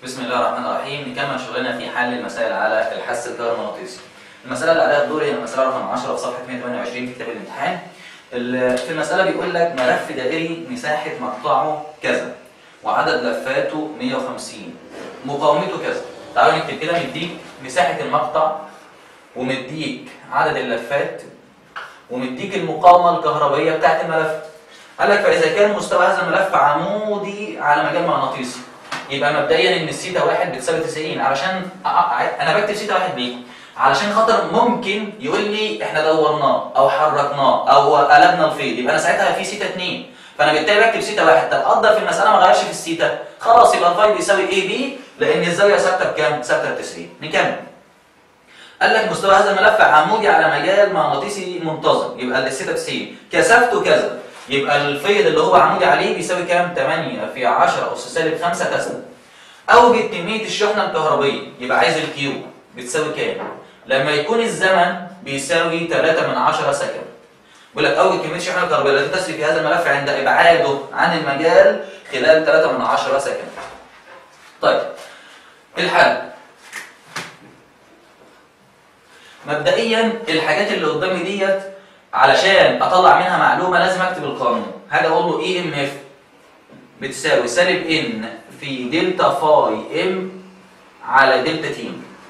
بسم الله الرحمن الرحيم نكمل شغلنا في حل المسائل على الحس الكهرومغناطيسي. المسألة اللي عليها الدور هي المسألة رقم 10 في صفحة 128 في كتاب الامتحان. ال- في المسألة بيقول لك ملف دائري مساحة مقطعه كذا وعدد لفاته 150 مقاومته كذا. تعالوا نكتب كده مديك مساحة المقطع ومديك عدد اللفات ومديك المقاومة الكهربائية بتاعت الملف. قال لك فإذا كان مستوى هذا الملف عمودي على مجال مغناطيسي يبقى مبدئيا ان السيتا واحد بتساوي 90 علشان أ- أ- انا بكتب سيتا واحد ليه؟ علشان خاطر ممكن يقول لي احنا دورناه او حركناه او قلبنا الفيض يبقى انا ساعتها في سيتا 2 فانا بالتالي بكتب سيتا واحد طب قدر في المساله ما غيرش في السيتا خلاص يبقى الفاي بيساوي اي بي لان الزاويه ثابته بكام؟ ثابته ب 90 نكمل قال لك مستوى هذا الملف عمودي على مجال مغناطيسي منتظم يبقى السيتا 90 كثافته كذا يبقى الفيض اللي هو عمودي عليه بيساوي كام؟ 8 في 10 اس سالب 5 تسلا اوجد كميه الشحنه الكهربيه يبقى عايز الكيو بتساوي كام؟ لما يكون الزمن بيساوي 3 من 10 سكند بيقول لك اوجد كميه الشحنه الكهربائيه التي تسري في هذا الملف عند ابعاده عن المجال خلال 3 من 10 سكند طيب الحل مبدئيا الحاجات اللي قدامي ديت علشان اطلع منها معلومه لازم اكتب القانون هاجي اقول له اي ام اف بتساوي سالب ان في دلتا فاي ام على دلتا تي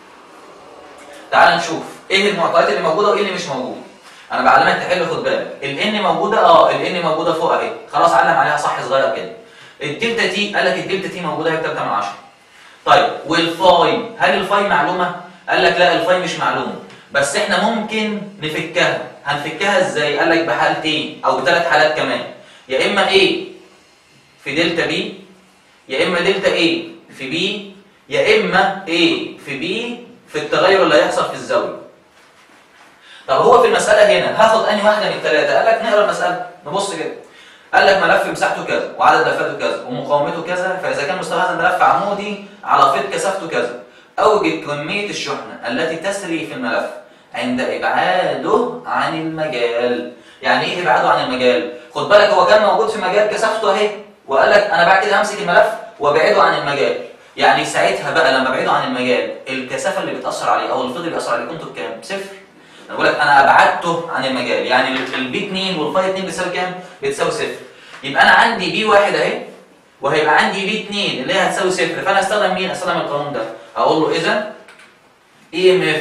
تعال نشوف ايه المعطيات اللي موجوده وايه اللي مش موجوده انا بعلمك تحل خد بالك الان موجوده اه الان موجوده فوق اهي خلاص علم عليها صح صغير كده الدلتا تي قال لك الدلتا تي موجوده هي ب 3 من 10 طيب والفاي هل الفاي معلومه قال لك لا الفاي مش معلومه بس احنا ممكن نفكها هنفكها ازاي قال لك بحالتين او بثلاث حالات كمان يا اما ايه في دلتا بي يا اما دلتا ايه في بي يا اما ايه في بي في التغير اللي هيحصل في الزاويه طب هو في المساله هنا هاخد انهي واحده من الثلاثه قال لك نقرا المساله نبص كده قال لك ملف مساحته كذا وعدد لفاته كذا ومقاومته كذا فاذا كان مستوى هذا الملف عمودي على فيض كثافته كذا اوجد كميه الشحنه التي تسري في الملف عند ابعاده عن المجال يعني ايه ابعاده عن المجال خد بالك هو كان موجود في مجال كثافته اهي وقال لك انا بعد كده همسك الملف وابعده عن المجال يعني ساعتها بقى لما ابعده عن المجال الكثافه اللي بتاثر عليه او الفيض اللي بيأثر عليه قيمته بكام صفر انا بقول لك انا ابعدته عن المجال يعني البي 2 والفاي 2 بتساوي كام بتساوي صفر يبقى انا عندي بي واحد اهي وهيبقى عندي بي 2 اللي هي هتساوي صفر فانا استخدم مين استخدم القانون ده اقول له اذا اي ام اف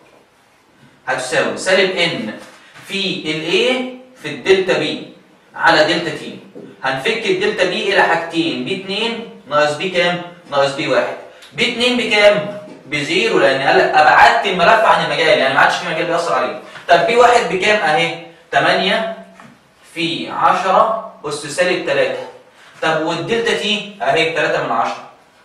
هتساوي سالب ان في الاي في الدلتا بي على دلتا تي هنفك الدلتا بي الى حاجتين بي 2 ناقص بي كام ناقص بي 1 بي 2 بكام بزيرو لان قال لك ابعدت الملف عن المجال يعني ما عادش في مجال بيأثر عليه طب بي 1 بكام اهي 8 في 10 اس سالب 3 طب والدلتا تي اهي 3 من 10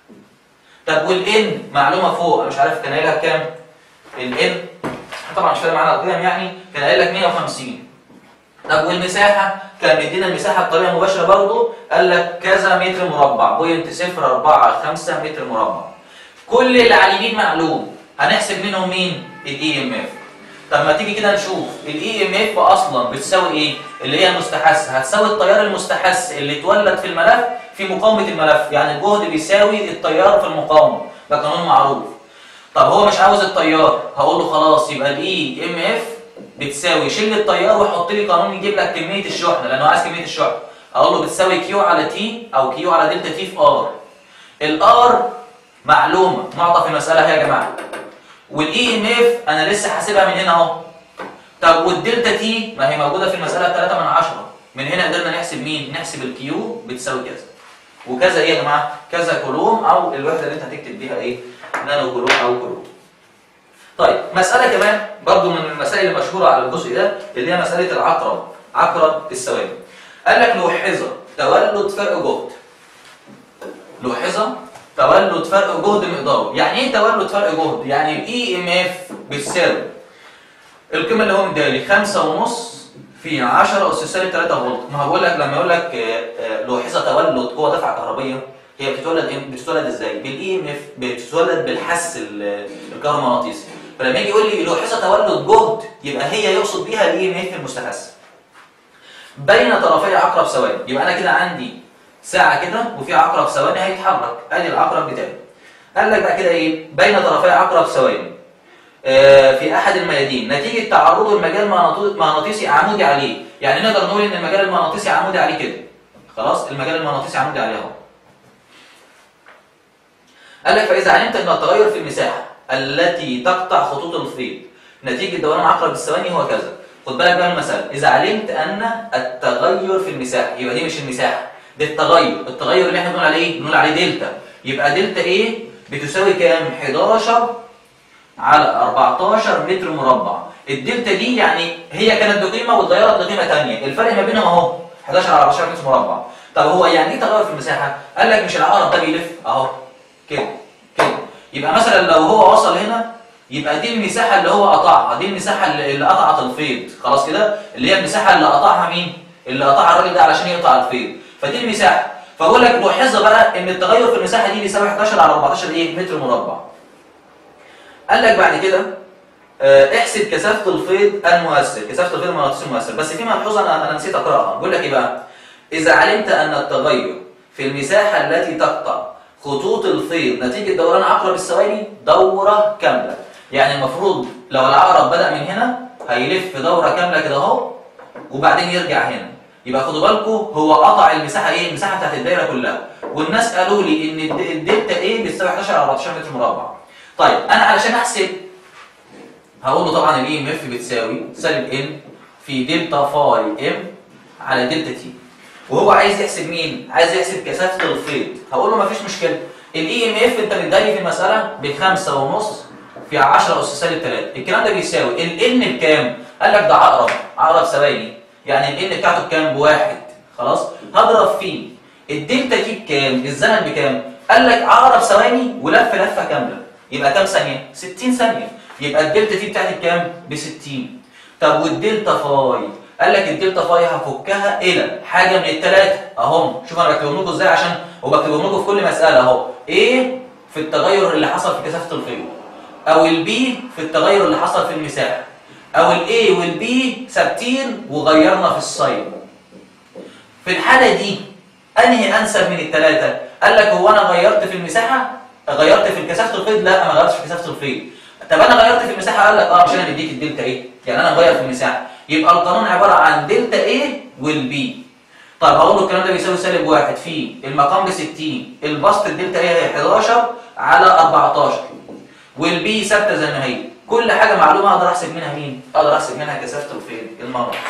طب والان معلومه فوق مش عارف كان قايلها بكام الان طبعا مش فارق معانا القيم يعني كان قايل لك 150 طب والمساحه كان مدينا المساحه بطريقه مباشره برضه قال لك كذا متر مربع بوينت صفر أربعة خمسة متر مربع كل اللي على اليمين معلوم هنحسب منهم مين الاي ام اف طب ما تيجي كده نشوف الاي ام اف اصلا بتساوي ايه اللي هي المستحث هتساوي التيار المستحث اللي اتولد في الملف في مقاومه الملف يعني الجهد بيساوي التيار في المقاومه ده قانون معروف طب هو مش عاوز التيار هقول له خلاص يبقى الاي ام اف بتساوي شيل التيار وحط لي قانون يجيب لك كميه الشحنه لانه عايز كميه الشحنه اقول له بتساوي كيو على تي او كيو على دلتا تي في ار الار معلومه معطى في المساله اهي يا جماعه والاي ام اف انا لسه حاسبها من هنا اهو طب والدلتا تي ما هي موجوده في المساله 3 من 10 من هنا قدرنا نحسب مين نحسب الكيو بتساوي كذا وكذا ايه يا جماعه كذا كولوم او الوحده اللي انت هتكتب بيها ايه نانو كولوم او كولوم طيب مساله كمان برضو من المسائل المشهوره على الجزء ده اللي هي مساله العقرب عقرب الثوابت قال لك لوحظه تولد فرق جهد لوحظه تولد فرق جهد مقداره يعني ايه تولد فرق جهد يعني الاي ام اف بتساوي القيمه اللي هو مدالي 5 ونص في 10 اس سالب 3 فولت ما هو بقول لك لما يقول لك آه، آه، لوحظه تولد قوه دفعه كهربيه هي بتتولد إيه؟ بتتولد ازاي بالاي ام اف بتتولد بالحس ال- الكهرومغناطيسي فلما يجي يقول لي لوحظه تولد جهد يبقى هي يقصد بيها الاي ام اف المستحث بين طرفي عقرب ثواني يبقى انا كده عندي ساعه كده وفي عقرب ثواني هيتحرك ادي العقرب بتاعي قال لك بقى كده ايه بين طرفي عقرب ثواني آه، في احد الميادين نتيجه تعرضه المجال المغناطي- المغناطيسي عمودي عليه يعني نقدر نقول ان المجال المغناطيسي عمودي عليه كده خلاص المجال المغناطيسي عمودي عليه اهو قال لك فاذا علمت ان التغير في المساحه التي تقطع خطوط الفيض نتيجه دوران عقرب الثواني هو كذا خد بالك بقى من المساله اذا علمت ان التغير في المساحه يبقى دي مش المساحه ده التغير التغير اللي احنا بنقول عليه ايه بنقول عليه دلتا يبقى دلتا ايه بتساوي كام 11 على 14 متر مربع الدلتا دي يعني هي كانت بقيمه واتغيرت لقيمه ثانيه الفرق ما بينهم اهو 11 على 14 متر مربع طب هو يعني ايه تغير في المساحه قال لك مش العقرب ده بيلف اهو كده كده يبقى مثلا لو هو وصل هنا يبقى دي المساحه اللي هو قطعها دي المساحه اللي اللي قطعت الفيض خلاص كده اللي هي المساحه اللي قطعها مين اللي قطعها الراجل ده علشان يقطع الفيض فدي المساحه فاقول لك لاحظ بقى ان التغير في المساحه دي بيساوي 11 على 14 ايه متر مربع قال لك بعد كده آه، احسب كثافه الفيض المؤثر كثافه الفيض المغناطيسي المؤثر بس في ملحوظه انا انا نسيت اقراها بيقول لك ايه بقى اذا علمت ان التغير في المساحه التي تقطع خطوط الفيض نتيجه دوران عقرب الثواني دوره كامله يعني المفروض لو العقرب بدا من هنا هيلف دوره كامله كده اهو وبعدين يرجع هنا يبقى خدوا بالكم هو قطع المساحه ايه المساحه بتاعت الدايره كلها والناس قالوا لي ان الد- الدلتا ايه بتساوي 11 على 14 متر مربع طيب انا علشان احسب هقول له طبعا الاي ام اف بتساوي سالب ان في دلتا فاي ام على دلتا تي وهو عايز يحسب مين عايز يحسب كثافه الفيض هقول له مفيش مشكله الاي ام اف انت مداني في المساله بخمسة ونص في 10 اس سالب 3 الكلام ده بيساوي ال ان بكام قال لك ده عقرب عقرب ثواني يعني ال ان بتاعته بكام بواحد خلاص هضرب فيه الدلتا تي بكام الزمن بكام قال لك عقرب ثواني ولف لفه كامله يبقى كام ثانيه 60 ثانيه يبقى الدلتا تي بتاعتي بكام ب 60 طب والدلتا فاي قال لك الدلتا فاي هفكها الى حاجه من الثلاثه اهم شوف انا بكتبهم لكم ازاي عشان وبكتبهم لكم في كل مساله اهو ايه في التغير اللي حصل في كثافه الفيض او البي في التغير اللي حصل في المساحه او الاي والبي ثابتين وغيرنا في الساين في الحاله دي انهي انسب من الثلاثه قال لك هو انا غيرت في المساحه غيرت في كثافه الفيض لا ما غيرتش في كثافه الفيض طب انا غيرت في المساحه قال لك اه مش انا مديك الدلتا ايه يعني انا مغير في المساحه يبقى القانون عباره عن دلتا ايه والبي طب هقول له الكلام ده بيساوي سالب واحد في المقام ب 60 البسط الدلتا ايه هي 11 على 14 والبي ثابته زي ما هي كل حاجه معلومه اقدر احسب منها مين؟ اقدر احسب منها كثافه الفيض المغناطيسي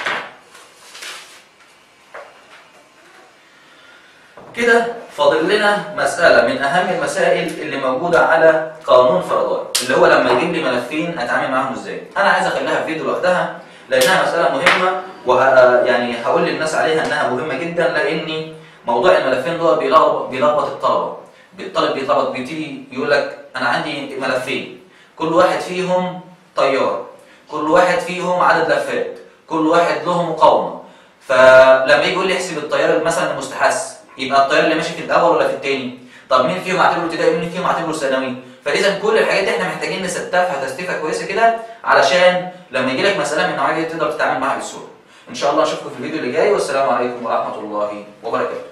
كده فاضل لنا مسألة من أهم المسائل اللي موجودة على قانون فرداي اللي هو لما يجيب لي ملفين أتعامل معاهم إزاي أنا عايز أخليها في فيديو لوحدها لأنها مسألة مهمة وه يعني هقول للناس عليها إنها مهمة جدا لأن موضوع الملفين دول بيلخبط بيلخبط الطلبة الطالب بيتلخبط بيبتدي يقول لك أنا عندي ملفين كل واحد فيهم طيار كل واحد فيهم عدد لفات كل واحد له مقاومة فلما يجي يقول لي احسب التيار مثلا المستحث يبقى التيار اللي ماشي في الاول ولا في الثاني طب مين فيهم اعتبره ابتدائي ومين فيهم اعتبره ثانوي فاذا كل الحاجات دي احنا محتاجين نستفها تستيفه كويسه كده علشان لما يجي لك مساله من النوعيه دي تقدر تتعامل معاها بسهوله ان شاء الله اشوفكم في الفيديو اللي جاي والسلام عليكم ورحمه الله وبركاته